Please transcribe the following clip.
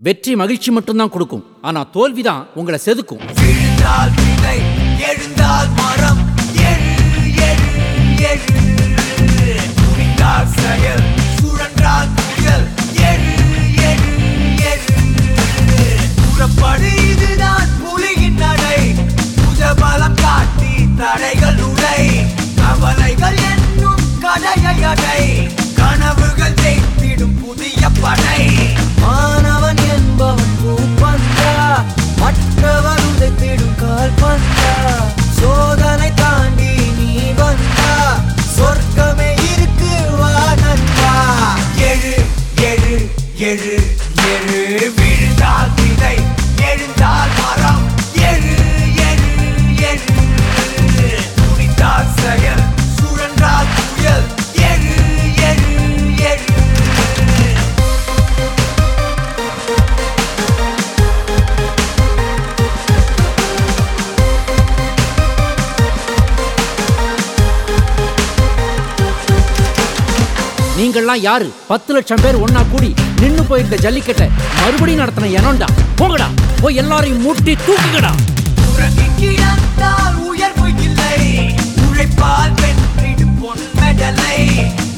வெற்றி மகிழ்ச்சி மட்டும்தான் கொடுக்கும் ஆனா தோல்விதான் உங்களை செதுக்கும் விழுந்தால் விதை எழுந்தால் மரம் எழு எழு எழு துணிந்தால் செயல் சுழன்றால் புயல் எழு எழு எழு புறப்படு இதுதான் புலியின் நடை புஜபலம் காட்டி தடைகள் உடை கவலைகள் என்னும் கடையை அடை கனவுகள் ஜெயித்திடும் புதிய படை மாணவன் என்பவன் பூப்பந்தா மற்றவர் உதைத்திடும் கால் பந்தா சோதனை தாண்டி நீ வந்தா சொர்க்கமே இருக்கு வா நண்பா எழு எழு எழு எழு விழுந்தால் விதை எழுந்தால் மரம் எழு எழு எழு துணித்தால் செயல் சுழன்றால் புயல் எழு எழு எழு நீங்கள்லாம் யாரு பத்து லட்சம் பேர் ஒன்னா கூடி நின்னு போயிருந்த ஜல்லிக்கட்டை மறுபடியும் நடத்தின எனோண்டா போங்கடா போய் எல்லாரையும் மூட்டி தூக்குங்கடா உறங்கி கிடந்தால் உயர்வு இல்லை உழைப்பால் வென்றிடும் பொன் மெடலை